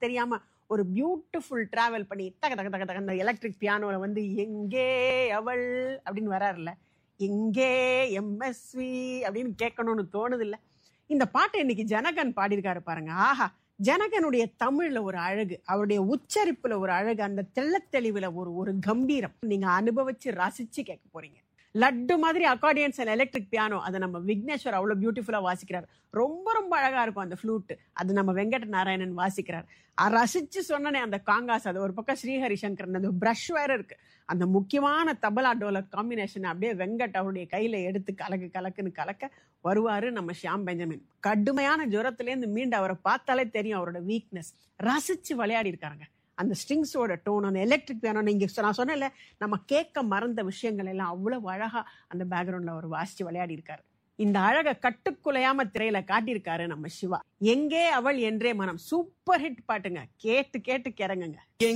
தெரியாம ஒரு beautiful travel பண்ணி தக தக தக தக அந்த எலக்ட்ரிக் பியானோல வந்து எங்கே அவள் அப்படின்னு வராருல்ல எங்கே எம்எஸ்வி அப்படின்னு கேட்கணும்னு தோணுது இல்ல இந்த பாட்டை இன்னைக்கு ஜனகன் பாடியிருக்காரு பாருங்க ஆஹா ஜனகனுடைய தமிழ்ல ஒரு அழகு அவருடைய உச்சரிப்புல ஒரு அழகு அந்த தெள்ளத்தெளிவுல ஒரு ஒரு கம்பீரம் நீங்க அனுபவிச்சு ரசிச்சு கேட்க போறீங்க லட்டு மாதிரி அக்கார்டியன்ஸ் அண்ட் எலக்ட்ரிக் பியானோ அதை நம்ம விக்னேஸ்வர் அவ்வளவு பியூட்டிஃபுல்லா வாசிக்கிறார் ரொம்ப ரொம்ப அழகா இருக்கும் அந்த ஃப்ளூட் அது நம்ம வெங்கட நாராயணன் வாசிக்கிறார் அஹ் ரசிச்சு சொன்னனே அந்த காங்காஸ் அது ஒரு பக்கம் ஸ்ரீஹரி சங்கரன் அந்த பிரஷ் வேற இருக்கு அந்த முக்கியமான தபலா டோலக் காம்பினேஷன் அப்படியே வெங்கட் அவருடைய கையில எடுத்து கலக்கு கலக்குன்னு கலக்க வருவாரு நம்ம ஷியாம் பெஞ்சமின் கடுமையான ஜுரத்திலேருந்து மீண்டு அவரை பார்த்தாலே தெரியும் அவரோட வீக்னஸ் ரசிச்சு விளையாடி இருக்காருங்க அந்த ஸ்ட்ரிங்ஸோட டோன் அந்த எலக்ட்ரிக் பியானோ நீங்க சொ- நான் சொன்னேன்ல நம்ம கேட்க மறந்த விஷயங்கள் எல்லாம் அவ்வளவு அழகா அந்த பேக்ரவுண்ட்ல அவர் வாசிச்சு விளையாடி இருக்காரு இந்த அழக கட்டுக்குலையாம திரையில காட்டியிருக்காரு நம்ம சிவா எங்கே அவள் என்றே மனம் சூப்பர் ஹிட் பாட்டுங்க கேட்டு கேட்டு கிறங்குங்க